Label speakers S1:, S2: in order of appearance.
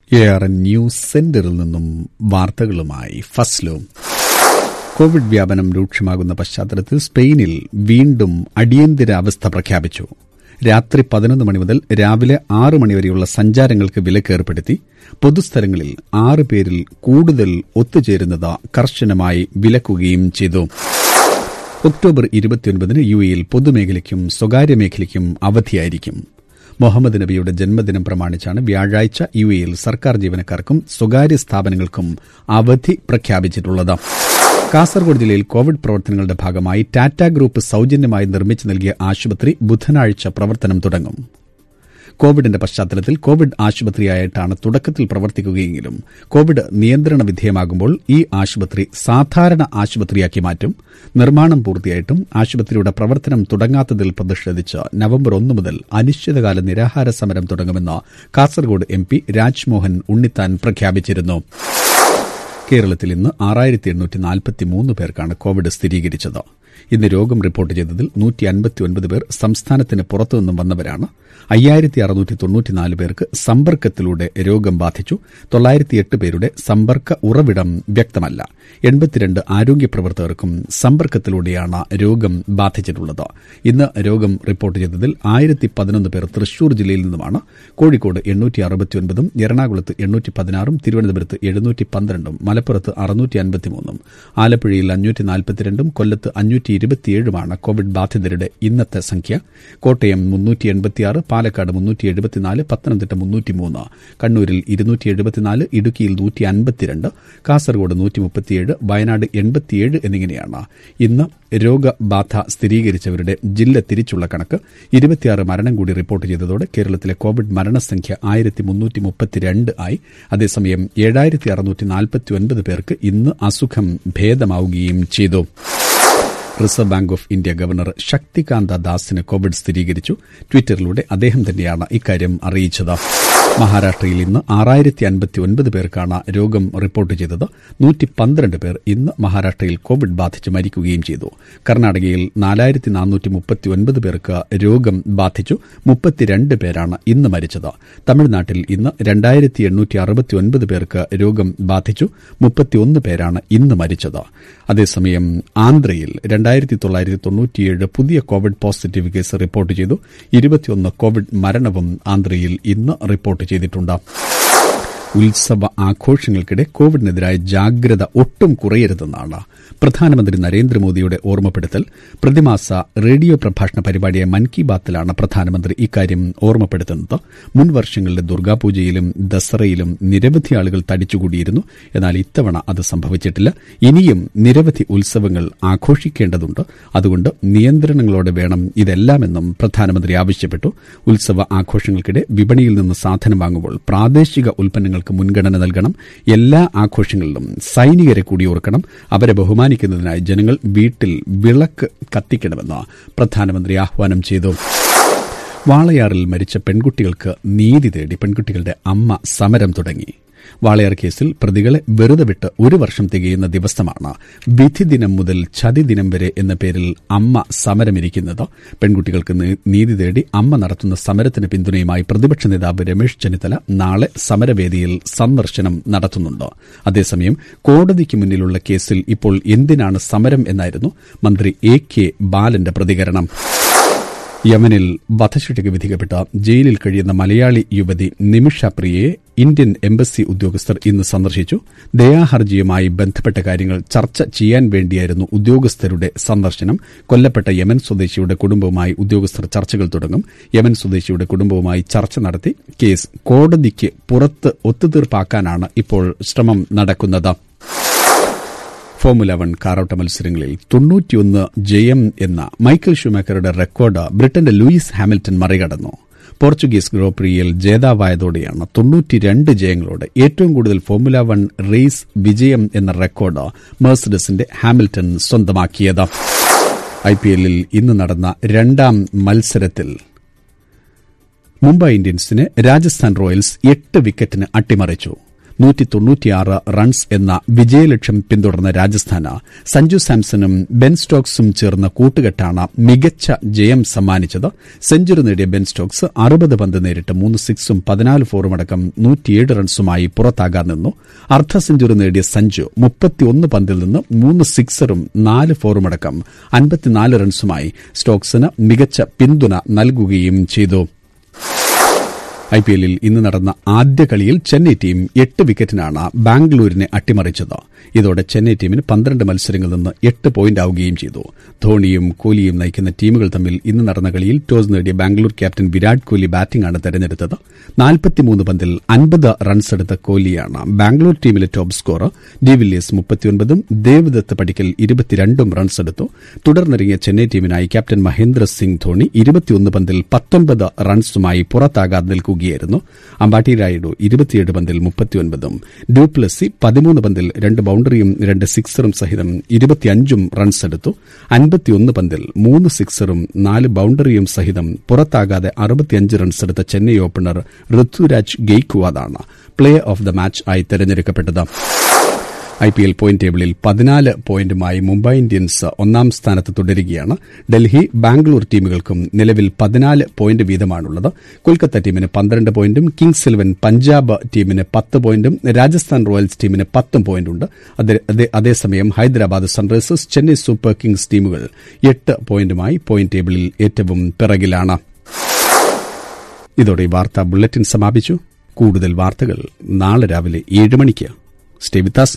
S1: A R N news സെന്ററിൽ നിന്നും വാർത്തകളുമായി ഫസ്ലു കോവിഡ് വ്യാപനം രൂക്ഷമാകുന്ന പശ്ചാത്തലത്തിൽ സ്പെയിനിൽ വീണ്ടും അടിയന്തരാവസ്ഥ പ്രഖ്യാപിച്ചു രാത്രി പതിനൊന്ന് മണി മുതൽ രാവിലെ ആറ് മണിവരെയുള്ള സഞ്ചാരങ്ങൾക്ക് വിലക്കേർപ്പെടുത്തി പൊതുസ്ഥലങ്ങളിൽ ആറ് പേരിൽ കൂടുതൽ ഒത്തുചേരുന്നത് കർശനമായി വിലക്കുകയും ചെയ്തു ഒക്ടോബർ ഇരുപത്തിയൊൻപതിന് യു എയിൽ പൊതുമേഖലയ്ക്കും സ്വകാര്യ മേഖലയ്ക്കും അവധിയായിരിക്കും മുഹമ്മദ് നബിയുടെ ജന്മദിനം പ്രമാണിച്ചാണ് വ്യാഴാഴ്ച യു എയിൽ സർക്കാർ ജീവനക്കാർക്കും സ്വകാര്യ സ്ഥാപനങ്ങൾക്കും അവധി പ്രഖ്യാപിച്ചിട്ടുള്ളത് കാസർഗോഡ് ജില്ലയിൽ കോവിഡ് പ്രവർത്തനങ്ങളുടെ ഭാഗമായി ടാറ്റ ഗ്രൂപ്പ് സൌജന്യമായി നിർമ്മിച്ചു നൽകിയ ആശുപത്രി ബുധനാഴ്ച പ്രവർത്തനം തുടങ്ങും കോവിഡിന്റെ പശ്ചാത്തലത്തിൽ കോവിഡ് ആശുപത്രിയായിട്ടാണ് തുടക്കത്തിൽ പ്രവർത്തിക്കുകയെങ്കിലും കോവിഡ് നിയന്ത്രണ വിധേയമാകുമ്പോൾ ഈ ആശുപത്രി സാധാരണ ആശുപത്രിയാക്കി മാറ്റും നിർമ്മാണം പൂർത്തിയായിട്ടും ആശുപത്രിയുടെ പ്രവർത്തനം തുടങ്ങാത്തതിൽ പ്രതിഷേധിച്ച് നവംബർ ഒന്ന് മുതൽ അനിശ്ചിതകാല നിരാഹാര സമരം തുടങ്ങുമെന്ന് കാസർഗോഡ് എം പി രാജ്മോഹൻ ഉണ്ണിത്താൻ പ്രഖ്യാപിച്ചിരുന്നു കേരളത്തിൽ ഇന്ന് ആറായിരത്തി എണ്ണൂറ്റി നാൽപ്പത്തി മൂന്ന് പേർക്കാണ് കോവിഡ് സ്ഥിരീകരിച്ചത് ഇന്ന് രോഗം റിപ്പോർട്ട് ചെയ്തതിൽ നൂറ്റി അൻപത്തിയൊൻപത് പേർ സംസ്ഥാനത്തിന് പുറത്തുനിന്നും വന്നവരാണ് അയ്യായിരത്തി അറുന്നൂറ്റി തൊണ്ണൂറ്റിനാല് പേർക്ക് സമ്പർക്കത്തിലൂടെ രോഗം ബാധിച്ചു തൊള്ളായിരത്തിയെട്ട് പേരുടെ സമ്പർക്ക ഉറവിടം വ്യക്തമല്ല എൺപത്തിരണ്ട് ആരോഗ്യ പ്രവർത്തകർക്കും സമ്പർക്കത്തിലൂടെയാണ് രോഗം ബാധിച്ചിട്ടുള്ളത് ഇന്ന് രോഗം റിപ്പോർട്ട് ചെയ്തതിൽ ആയിരത്തി പതിനൊന്ന് പേർ തൃശൂർ ജില്ലയിൽ നിന്നുമാണ് കോഴിക്കോട് എണ്ണൂറ്റി അറുപത്തിയൊൻപതും എറണാകുളത്ത് എണ്ണൂറ്റി പതിനാറും തിരുവനന്തപുരത്ത് എഴുന്നൂറ്റി പന്ത്രണ്ടും മലപ്പുറത്ത് അറുന്നൂറ്റി അൻപത്തിമൂന്നും ആലപ്പുഴയിൽ അഞ്ഞൂറ്റി നാൽപ്പത്തിരണ്ടും കൊല്ലത്ത് അഞ്ഞൂറ്റി ഇരുപത്തിയേഴുമാണ് കോവിഡ് ബാധിതരുടെ ഇന്നത്തെ സംഖ്യ കോട്ടയം മുന്നൂറ്റി എൺപത്തിയാറ് പാലക്കാട് മുന്നൂറ്റി എഴുപത്തിനാല് പത്തനംതിട്ട മുന്നൂറ്റിമൂന്ന് കണ്ണൂരിൽ ഇരുന്നൂറ്റി എഴുപത്തിനാല് ഇടുക്കിയിൽ നൂറ്റി അൻപത്തിരണ്ട് കാസർഗോഡ് നൂറ്റി മുപ്പത്തിയേഴ് വയനാട് എൺപത്തിയേഴ് എന്നിങ്ങനെയാണ് ഇന്ന് രോഗബാധ സ്ഥിരീകരിച്ചവരുടെ ജില്ല തിരിച്ചുള്ള കണക്ക് ഇരുപത്തിയാറ് മരണം കൂടി റിപ്പോർട്ട് ചെയ്തതോടെ കേരളത്തിലെ കോവിഡ് മരണസംഖ്യ ആയിരത്തി മുന്നൂറ്റി മുപ്പത്തിരണ്ട് ആയി അതേസമയം ഏഴായിരത്തി അറുന്നൂറ്റി നാൽപ്പത്തിയൊൻപത് പേർക്ക് ഇന്ന് അസുഖം ഭേദമാവുകയും ചെയ്തു reserve bank of India governor Shaktikanta ദാസിന് കോവിഡ് സ്ഥിരീകരിച്ചു ട്വിറ്ററിലൂടെ അദ്ദേഹം തന്നെയാണ് ഇക്കാര്യം അറിയിച്ചത് മഹാരാഷ്ട്രയിൽ ഇന്ന് ആറായിരത്തി അൻപത്തിയൊൻപത് പേർക്കാണ് രോഗം റിപ്പോർട്ട് ചെയ്തത് നൂറ്റി പന്ത്രണ്ട് പേർ ഇന്ന് മഹാരാഷ്ട്രയിൽ കോവിഡ് ബാധിച്ച് മരിക്കുകയും ചെയ്തു കർണാടകയിൽ നാലായിരത്തി നാനൂറ്റി മുപ്പത്തിയൊൻപത് പേർക്ക് രോഗം ബാധിച്ചു മുപ്പത്തിരണ്ട് പേരാണ് ഇന്ന് മരിച്ചത് തമിഴ്നാട്ടിൽ ഇന്ന് രണ്ടായിരത്തി എണ്ണൂറ്റി അറുപത്തിയൊൻപത് പേർക്ക് രോഗം ബാധിച്ചു മുപ്പത്തിയൊന്ന് പേരാണ് ഇന്ന് മരിച്ചത് അതേസമയം ആന്ധ്രയിൽ രണ്ടായിരത്തി തൊള്ളായിരത്തി തൊണ്ണൂറ്റിയേഴ് പുതിയ കോവിഡ് പോസിറ്റീവ് കേസ് റിപ്പോർട്ട് ചെയ്തു ഇരുപത്തിയൊന്ന് കോവിഡ് മരണവും ആന്ധ്രയിൽ ഇന്ന് റിപ്പോർട്ട് ചെയ്തിട്ടുണ്ട് ഉത്സവ ആഘോഷങ്ങൾക്കിടെ കോവിഡിനെതിരായ ജാഗ്രത ഒട്ടും കുറയരുതെന്നാണ് പ്രധാനമന്ത്രി നരേന്ദ്രമോദിയുടെ ഓർമ്മപ്പെടുത്തൽ പ്രതിമാസ റേഡിയോ പ്രഭാഷണ പരിപാടിയായ മൻ കി ബാത്തിലാണ് പ്രധാനമന്ത്രി ഇക്കാര്യം ഓർമ്മപ്പെടുത്തുന്നത് മുൻ വർഷങ്ങളിലെ ദുർഗാപൂജയിലും ദസറയിലും നിരവധി ആളുകൾ തടിച്ചുകൂടിയിരുന്നു എന്നാൽ ഇത്തവണ അത് സംഭവിച്ചിട്ടില്ല ഇനിയും നിരവധി ഉത്സവങ്ങൾ ആഘോഷിക്കേണ്ടതുണ്ട് അതുകൊണ്ട് നിയന്ത്രണങ്ങളോടെ വേണം ഇതെല്ലാമെന്നും പ്രധാനമന്ത്രി ആവശ്യപ്പെട്ടു ഉത്സവ ആഘോഷങ്ങൾക്കിടെ വിപണിയിൽ നിന്ന് സാധനം വാങ്ങുമ്പോൾ പ്രാദേശിക ഉൽപ്പന്നങ്ങൾക്ക് മുൻഗണന നൽകണം എല്ലാ ആഘോഷങ്ങളിലും സൈനികരെ കൂടി ഓർക്കണം അവരെ ബഹുമാനിക്കുന്നതിനായി ജനങ്ങൾ വീട്ടിൽ വിളക്ക് കത്തിക്കണമെന്ന് പ്രധാനമന്ത്രി ആഹ്വാനം ചെയ്തു വാളയാറിൽ മരിച്ച പെൺകുട്ടികൾക്ക് നീതി തേടി പെൺകുട്ടികളുടെ അമ്മ സമരം തുടങ്ങി വാളയാർ കേസിൽ പ്രതികളെ വെറുതെ വിട്ട് ഒരു വർഷം തികയുന്ന ദിവസമാണ് വിധി ദിനം മുതൽ ചതി ദിനം വരെ എന്ന പേരിൽ അമ്മ സമരമിരിക്കുന്നത് പെൺകുട്ടികൾക്ക് നീതി തേടി അമ്മ നടത്തുന്ന സമരത്തിന് പിന്തുണയുമായി പ്രതിപക്ഷ നേതാവ് രമേശ് ചെന്നിത്തല നാളെ സമരവേദിയിൽ സന്ദർശനം നടത്തുന്നുണ്ട് അതേസമയം കോടതിക്ക് മുന്നിലുള്ള കേസിൽ ഇപ്പോൾ എന്തിനാണ് സമരം എന്നായിരുന്നു മന്ത്രി എ കെ ബാലന്റെ പ്രതികരണം യമനിൽ വധശിക്ഷയ്ക്ക് വിധിക്കപ്പെട്ട ജയിലിൽ കഴിയുന്ന മലയാളി യുവതി നിമിഷ പ്രിയയെ ഇന്ത്യൻ എംബസി ഉദ്യോഗസ്ഥർ ഇന്ന് സന്ദർശിച്ചു ദയാഹർജിയുമായി ബന്ധപ്പെട്ട കാര്യങ്ങൾ ചർച്ച ചെയ്യാൻ വേണ്ടിയായിരുന്നു ഉദ്യോഗസ്ഥരുടെ സന്ദർശനം കൊല്ലപ്പെട്ട യമൻ സ്വദേശിയുടെ കുടുംബവുമായി ഉദ്യോഗസ്ഥർ ചർച്ചകൾ തുടങ്ങും യമൻ സ്വദേശിയുടെ കുടുംബവുമായി ചർച്ച നടത്തി കേസ് കോടതിക്ക് പുറത്ത് ഒത്തുതീർപ്പാക്കാനാണ് ഇപ്പോൾ ശ്രമം നടക്കുന്നത് ഫോർമുല വൺ കാറോട്ട മത്സരങ്ങളിൽ തൊണ്ണൂറ്റിയൊന്ന് ജയം എന്ന മൈക്കൽ ഷുമേക്കറുടെ റെക്കോർഡ് ബ്രിട്ടന്റെ ലൂയിസ് ഹാമിൽട്ടൺ മറികടന്നു പോർച്ചുഗീസ് ഗ്രോപ്രിയിൽ ജേതാവായതോടെയാണ് തൊണ്ണൂറ്റിരണ്ട് ജയങ്ങളോടെ ഏറ്റവും കൂടുതൽ ഫോർമുല വൺ റേസ് വിജയം എന്ന റെക്കോർഡ് മേഴ്സഡസിന്റെ ഹാമിൽട്ടൺ സ്വന്തമാക്കിയത് ഐപിഎല്ലിൽ ഇന്ന് നടന്ന രണ്ടാം മത്സരത്തിൽ മുംബൈ ഇന്ത്യൻസിനെ രാജസ്ഥാൻ റോയൽസ് എട്ട് വിക്കറ്റിന് അട്ടിമറിച്ചു നൂറ്റി തൊണ്ണൂറ്റിയാറ് റൺസ് എന്ന വിജയലക്ഷ്യം പിന്തുടർന്ന രാജസ്ഥാന് സഞ്ജു സാംസണും ബെൻ സ്റ്റോക്സും ചേർന്ന കൂട്ടുകെട്ടാണ് മികച്ച ജയം സമ്മാനിച്ചത് സെഞ്ചുറി നേടിയ ബെൻ സ്റ്റോക്സ് അറുപത് പന്ത് നേരിട്ട് മൂന്ന് സിക്സും പതിനാല് ഫോറുമടക്കം നൂറ്റിയേഴ് റൺസുമായി പുറത്താകാൻ നിന്നു അർദ്ധ സെഞ്ചുറി നേടിയ സഞ്ജു മുപ്പത്തിയൊന്ന് പന്തിൽ നിന്ന് മൂന്ന് സിക്സറും നാല് ഫോറുമടക്കം അൻപത്തിനാല് റൺസുമായി സ്റ്റോക്സിന് മികച്ച പിന്തുണ നൽകുകയും ചെയ്തു ഐപിഎല്ലിൽ ഇന്ന് നടന്ന ആദ്യ കളിയിൽ ചെന്നൈ ടീം എട്ട് വിക്കറ്റിനാണ് ബാംഗ്ലൂരിനെ അട്ടിമറിച്ചത് ഇതോടെ ചെന്നൈ ടീമിന് പന്ത്രണ്ട് മത്സരങ്ങളിൽ നിന്ന് എട്ട് പോയിന്റ് ആവുകയും ചെയ്തു ധോണിയും കോഹ്ലിയും നയിക്കുന്ന ടീമുകൾ തമ്മിൽ ഇന്ന് നടന്ന കളിയിൽ ടോസ് നേടിയ ബാംഗ്ലൂർ ക്യാപ്റ്റൻ വിരാട് കോഹ്ലി ബാറ്റിംഗാണ് തെരഞ്ഞെടുത്തത് നാൽപ്പത്തിമൂന്ന് പന്തിൽ അൻപത് റൺസ് എടുത്ത കോഹ്ലിയാണ് ബാംഗ്ലൂർ ടീമിലെ ടോപ്പ് സ്കോറർ ഡിവില്ലിയേഴ്സ് മുപ്പത്തിയൊൻപതും ദേവദത്ത് പടിക്കൽ ഇരുപത്തിരണ്ടും റൺസ് എടുത്തു തുടർന്നിറങ്ങിയ ചെന്നൈ ടീമിനായി ക്യാപ്റ്റൻ മഹേന്ദ്ര സിംഗ് ധോണി ഇരുപത്തിയൊന്ന് പന്തിൽ പത്തൊൻപത് റൺസുമായി പുറത്താകാതെ നിൽക്കുകയായിരുന്നു അമ്പാട്ടി രായിഡു ഇരുപത്തിയേഴ് പന്തിൽ മുപ്പത്തിയൊൻപതും ഡ്യൂപ്ലസി പതിമൂന്ന് പന്തിൽ രണ്ട് ബൌണ്ടറിയും രണ്ട് സിക്സറും സഹിതം ഇരുപത്തിയഞ്ചും റൺസ് എടുത്തു അൻപത്തിയൊന്ന് പന്തിൽ മൂന്ന് സിക്സറും നാല് ബൌണ്ടറിയും സഹിതം പുറത്താകാതെ അറുപത്തിയഞ്ച് റൺസ് എടുത്ത ചെന്നൈ ഓപ്പണർ ഋതുരാജ് ഗെയ്ക്വാദാണ് പ്ലേ ഓഫ് ദ മാച്ച് ആയി തെരഞ്ഞെടുക്കപ്പെട്ടത് ഐപിഎൽ പോയിന്റ് ടേബിളിൽ പതിനാല് പോയിന്റുമായി മുംബൈ ഇന്ത്യൻസ് ഒന്നാം സ്ഥാനത്ത് തുടരുകയാണ് ഡൽഹി ബാംഗ്ലൂർ ടീമുകൾക്കും നിലവിൽ പതിനാല് പോയിന്റ് വീതമാണുള്ളത് കൊൽക്കത്ത ടീമിന് പന്ത്രണ്ട് പോയിന്റും കിങ്സ് ഇലവൻ പഞ്ചാബ് ടീമിന് പത്ത് പോയിന്റും രാജസ്ഥാൻ റോയൽസ് ടീമിന് പത്തും പോയിന്റുണ്ട് അതേസമയം Hyderabad Sunrisers Chennai Super Kings ടീമുകൾ എട്ട് പോയിന്റുമായി പോയിന്റ് ടേബിളിൽ ഏറ്റവും പിറകിലാണ് ഇതോടെ വാർത്താ ബുള്ളറ്റിൻ സമാപിച്ചു കൂടുതൽ വാർത്തകൾ നാളെ രാവിലെ ഏഴ് മണിക്ക് സ്റ്റേ വിത്ത്